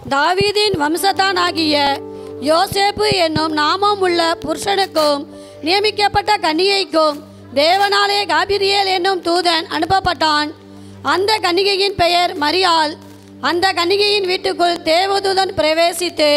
தாவீதின் வம்சத்தானாகிய யோசேப்பு என்னும் நாமம் உள்ள புருஷனுக்கும் நியமிக்கப்பட்ட கன்னிகைக்கும் தேவனாலே காபிரியேல் என்னும் தூதன் அனுப்பப்பட்டான் அந்த கன்னிகையின் பெயர் மரியாள் அந்த கன்னிகையின் வீட்டுக்குள் தேவதூதன் பிரவேசித்து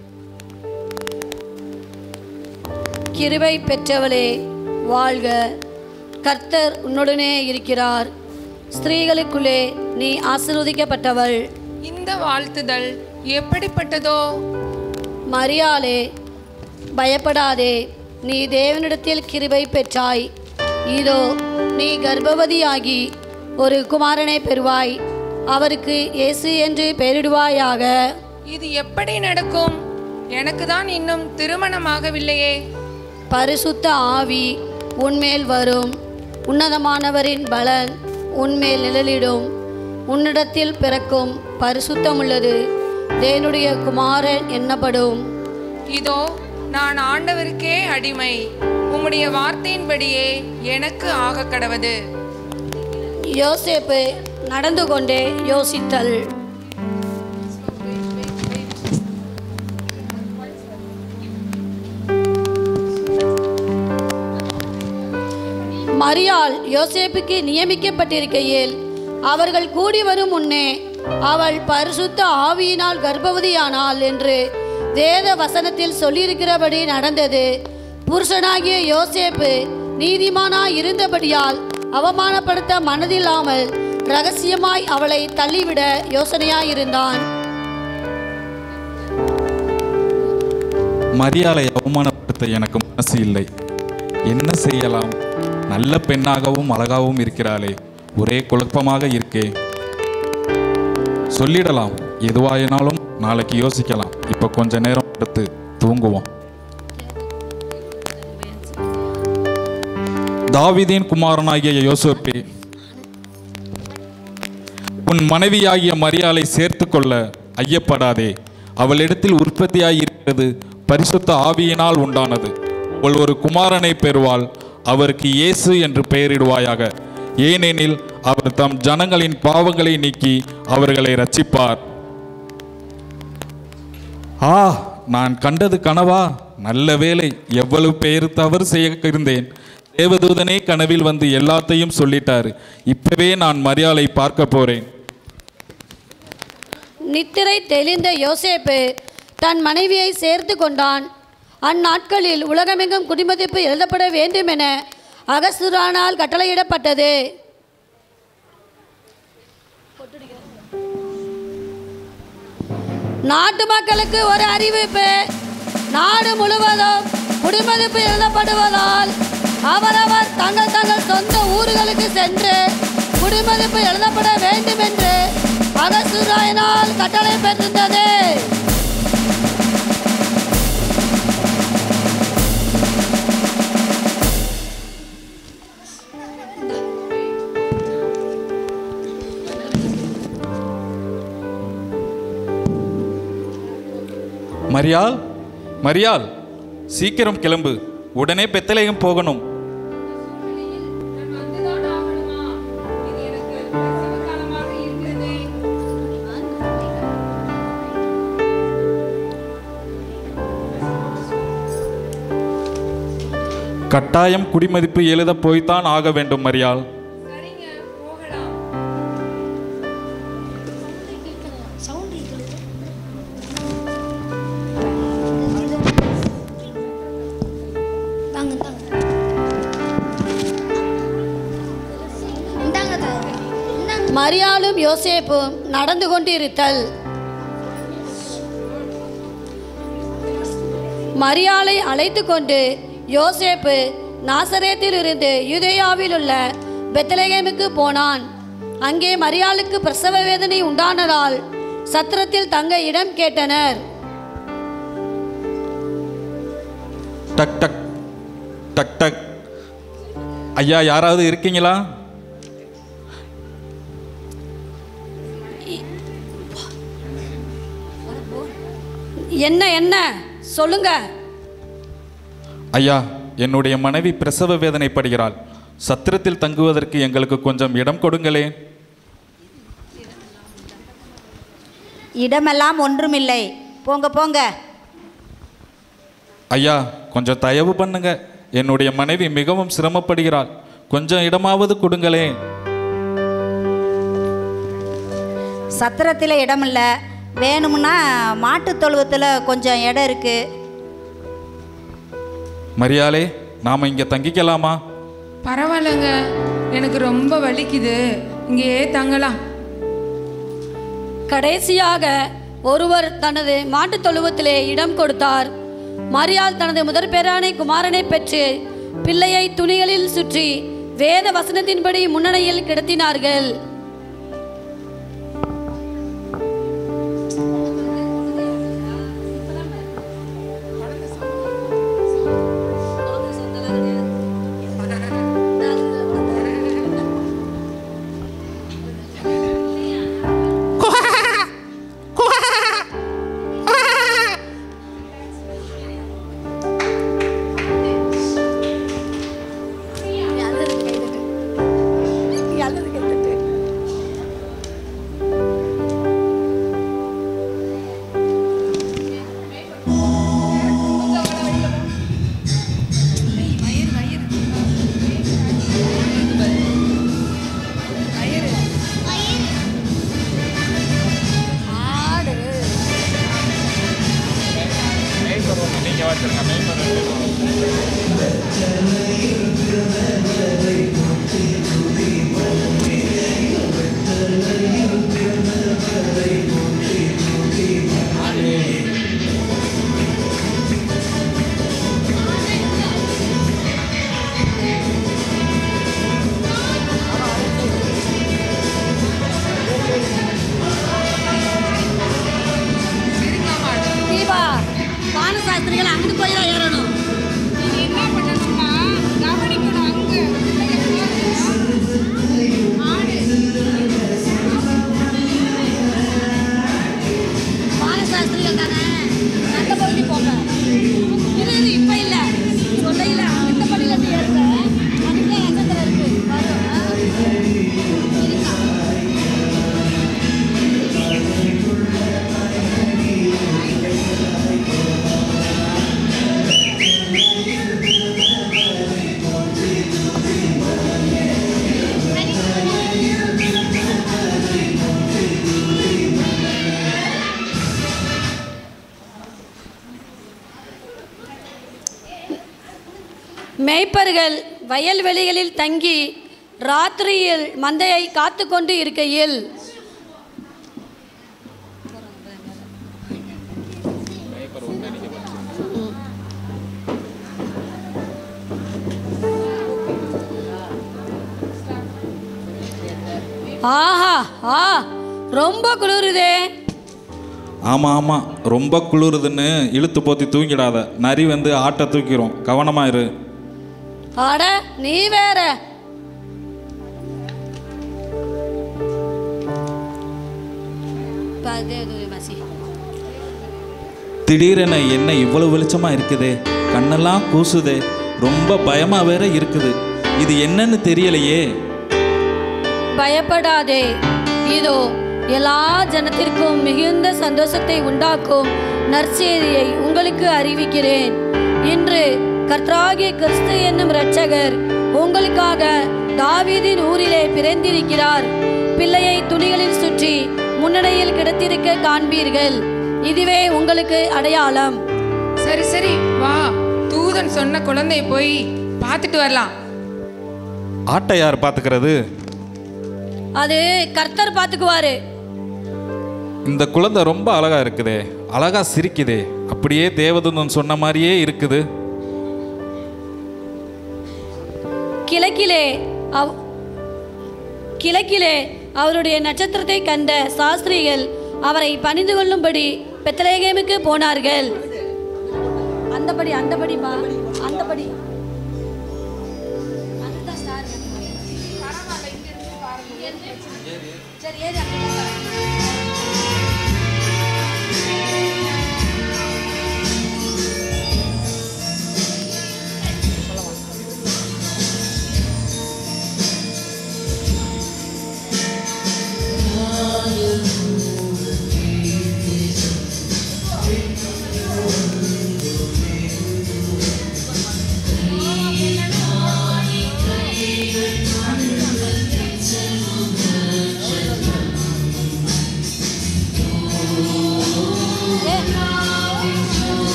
கிருபை பெற்றவளே வாழ்க கர்த்தர் உன்னுடனே இருக்கிறார் ஸ்திரீகளுக்குள்ளே நீ ஆசீர்வதிக்கப்பட்டவள் இந்த வாழ்த்துதல் எப்படிப்பட்டதோ மரியாளே பயப்படாதே நீ தேவனிடத்தில் கிருபை பெற்றாய் இதோ நீ கர்ப்பவதியாகி ஒரு குமாரனை பெறுவாய் அவருக்கு இயேசு என்று பெயரிடுவாயாக இது எப்படி நடக்கும் எனக்கு தான் இன்னும் திருமணமாகவில்லையே பரிசுத்த ஆவி உன்மேல் வரும் உன்னதமானவரின் பலன் உன்மேல் நிழலிடும் உன்னிடத்தில் பிறக்கும் பரிசுத்தமுள்ளது தேவனுடைய குமாரன் என்னப்படும் இதோ நான் ஆண்டவருக்கே அடிமை உம்முடைய வார்த்தையின்படியே எனக்கு ஆக கடவது யோசேப்பு நடந்து கொண்டே யோசித்தல் மரியாள் யோசேப்புக்கு நியமிக்கப்பட்டிருக்கையில் அவர்கள் கூடி வரும் முன்னே அவள் பரிசுத்த ஆவியினால் கர்ப்பவதியானாள் என்று வேத வசனத்தில் சொல்லியிருக்கிறபடி நடந்தது புருஷனாகிய யோசேப்பு நீதிமானாய் இருந்தபடியால் அவமானப்படுத்த மனதில்லாமல் ரகசியமாய் அவளை தள்ளிவிட யோசனையாயிருந்தான் மரியாதை அவமானப்படுத்த எனக்கு மனசு இல்லை என்ன செய்யலாம் நல்ல பெண்ணாகவும் அழகாகவும் இருக்கிறாளே ஒரே குழப்பமாக இருக்கே சொல்லிடலாம் எதுவாயினாலும் நாளைக்கு யோசிக்கலாம் இப்போ கொஞ்ச நேரம் எடுத்து தூங்குவோம் தாவீதின் குமாரனாகிய யோசேப்பே உன் மனைவியாகிய மரியாளை சேர்த்துக்கொள்ள ஐயப்படாதே அவளிடத்தில் உற்பத்தியாய் இருக்கிறது பரிசுத்த ஆவியினால் உண்டானது அவள் ஒரு குமாரனை பெறுவாள் அவருக்கு இயேசு என்று பெயரிடுவாயாக ஏனெனில் அவர் தம் ஜனங்களின் பாவங்களை நீக்கி அவர்களை ரட்சிப்பார் ஆ நான் கண்டது கனவா நல்ல வேலை எவ்வளவு பேர் தவறு செய்ய இருந்தேன் தேவதூதனே கனவில் வந்து எல்லாத்தையும் சொல்லிட்டாரு இப்பவே நான் மரியாதை பார்க்க போறேன் நித்திரை தெளிந்த யோசேப்பு தன் மனைவியை சேர்த்து கொண்டான் அந்நாட்களில் உலகமெங்கும் குடிமதிப்பு எழுதப்பட வேண்டும் என அகசுரானால் கட்டளையிடப்பட்டது நாட்டு மக்களுக்கு ஒரு அறிவிப்பு நாடு முழுவதும் குடிமதிப்பு எழுதப்படுவதால் அவரவர் தங்கள் தங்கள் சொந்த ஊர்களுக்கு சென்று குடிமதிப்பு எழுதப்பட வேண்டும் என்று அகசுராயினால் கட்டளை பெற்றிருந்தது மரியாள் மரியாள் சீக்கிரம் கிளம்பு உடனே பெத்தலேயம் போகணும் கட்டாயம் குடிமதிப்பு எழுத போய்த்தான் ஆக வேண்டும் மரியாள் தாங்க தாங்க இந்தாங்க தாங்க இந்தாங்க மரியாளும் யோசேப்பும் நடந்து கொண்டிருத்தல் மரியாளை அழைத்து கொண்டு யோசேப்பு நாசரேத்திலிருந்து யூதேயாவில் உள்ள பெத்லகேமுக்கு போனான் அங்கே மரியாளுக்கு பிரசவ வேதனை உண்டானதால் சத்திரத்தில் தங்க இடம் கேட்டனர் டக் டக் டக் டக் ஐயா யாராவது இருக்கீங்களா என்ன என்ன சொல்லுங்க ஐயா என்னுடைய மனைவி பிரசவ வேதனைப்படுகிறாள் சத்திரத்தில் தங்குவதற்கு எங்களுக்கு கொஞ்சம் இடம் கொடுங்களேன் இடமெல்லாம் ஒன்றுமில்லை போங்க போங்க ஐயா கொஞ்சம் தயவு பண்ணுங்க என்னுடைய மனைவி மிகவும் சிரமப்படுகிறாள் கொஞ்சம் இடமாவது கொடுங்களேன் சத்திரத்தில் இடமில்ல வேணும்னா மாட்டுத் தொழுவத்தில் கொஞ்சம் இடம் இருக்குது மரியாளே நாம் இங்கே தங்கிக்கலாமா பரவாயில்லைங்க எனக்கு ரொம்ப வலிக்குது இங்கேயே தங்கலாம் கடைசியாக ஒருவர் தனது மாட்டுத் தொழுவத்திலே இடம் கொடுத்தார் மரியாள் தனது முதற் பேரானை குமாரனை பெற்று பிள்ளையை துணிகளில் சுற்றி வேத வசனத்தின்படி முன்னணியில் கிடத்தினார்கள் தீபா பானசாஸ்திரிகள் அங்கிட்டு போய் தான் ஏறணும் நீங்க என்ன பண்ணணும்னா கவனிக்கணும் அங்க பானசாஸ்திரிகள் தானே அந்த பகுதி போங்க இது இது இப்போ இல்லை சொல்லையில் இந்த பள்ளியில் இருந்து ஏறுங்க அதுக்குள்ள எங்கத்தில் இருக்கு வரும் ஆ? சரிங்க. மேய்ப்பர்கள் வயல்வெளிகளில் தங்கி ராத்திரியில் மந்தையை காத்து கொண்டு இருக்கையில் ஆஹா ஆ ரொம்ப குளிருதே ஆமாம் ஆமாம் ரொம்ப குளிருதுன்னு இழுத்து போத்தி தூங்கிடாத நரி வந்து ஆட்டை தூக்கிரும் கவனமா இரு அட நீ வேற பாதே மசி திடீரென என்ன இவ்வளவு வெளிச்சமா இருக்குதே கண்ணெல்லாம் கூசுதே ரொம்ப பயமா வேற இருக்குது இது என்னன்னு தெரியலையே பயப்படாதே இதோ எல்லா ஜனத்திற்கும் மிகுந்த சந்தோஷத்தை உண்டாக்கும் நற்செய்தியை உங்களுக்கு அறிவிக்கிறேன் இன்று கர்த்தராகிய கிறிஸ்து என்னும் இரட்சகர் உங்களுக்காக தாவீதின் ஊரிலே பிறந்திருக்கிறார் பிள்ளையை துணிகளில் சுற்றி முன்னணியில் கிடத்திருக்க காண்பீர்கள் இதுவே உங்களுக்கு அடையாளம் சரி சரி வா தூதன் சொன்ன குழந்தை போய் பார்த்துட்டு வரலாம் ஆட்டை யார் பார்த்துக்கிறது அது கர்த்தர் பார்த்துக்குவாரு இந்த குழந்தை ரொம்ப அழகா இருக்குதே அழகா சிரிக்குதே அப்படியே தேவதூதன் சொன்ன மாதிரியே இருக்குது கிழக்கிலே அவ் கிழக்கிலே அவருடைய நட்சத்திரத்தை கண்ட சாஸ்திரிகள் அவரை பணிந்து கொள்ளும்படி பெத்லகேமுக்கு போனார்கள் அந்தபடி அந்தபடிமா அந்தபடி அதுதான் star. சரி ஏறி அங்க போங்க.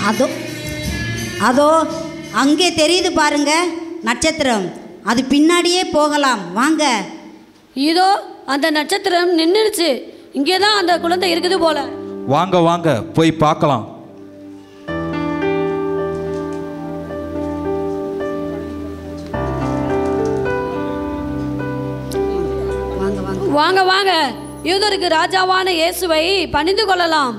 அதோ அதோ அங்கே தெரியுது பாருங்க நட்சத்திரம் அது பின்னாடியே போகலாம் வாங்க இதோ அந்த நட்சத்திரம் நின்றுடுச்சு இங்கே தான் அந்த குழந்தை இருக்குது போல வாங்க வாங்க போய் பார்க்கலாம் வாங்க வாங்க வாங்க வாங்க யூதருக்கு ராஜாவான இயேசுவை பணிந்து கொள்ளலாம்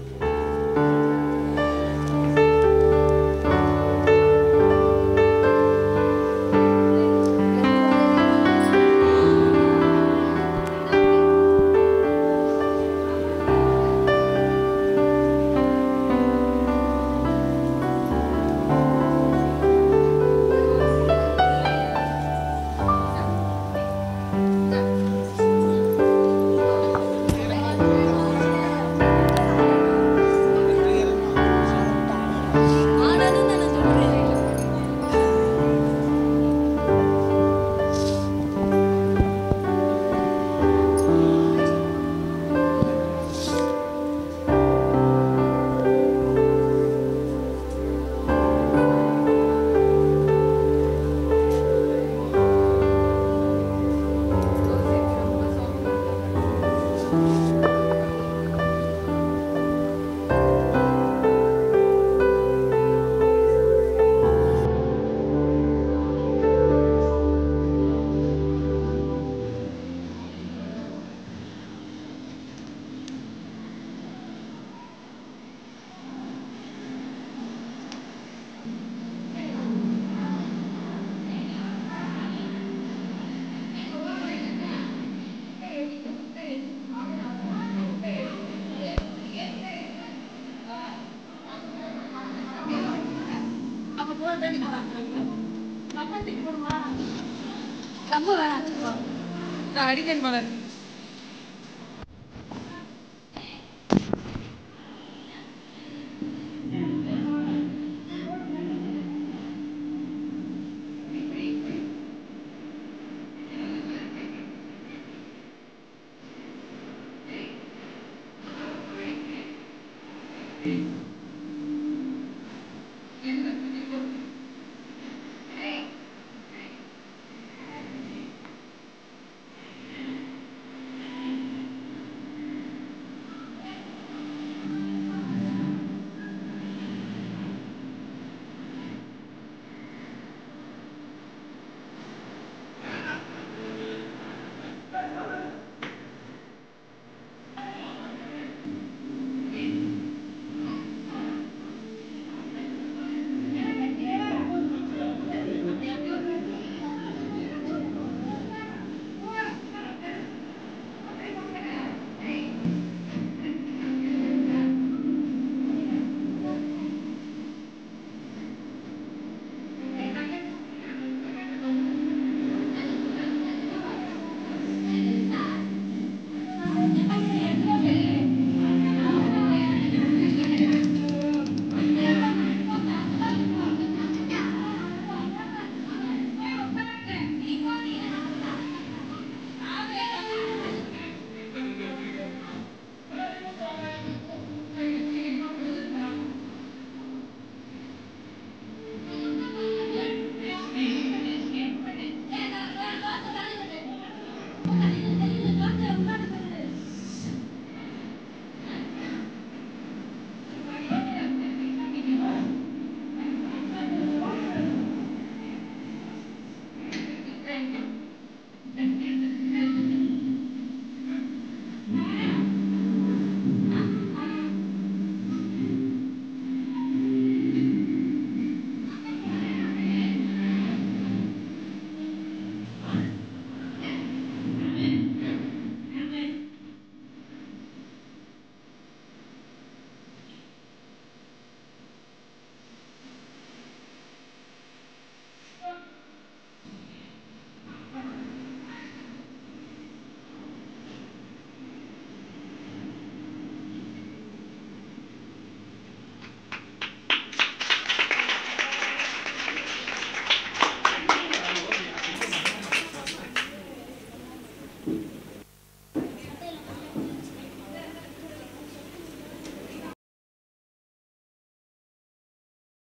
நான் அடிக்கன் மலர் Thank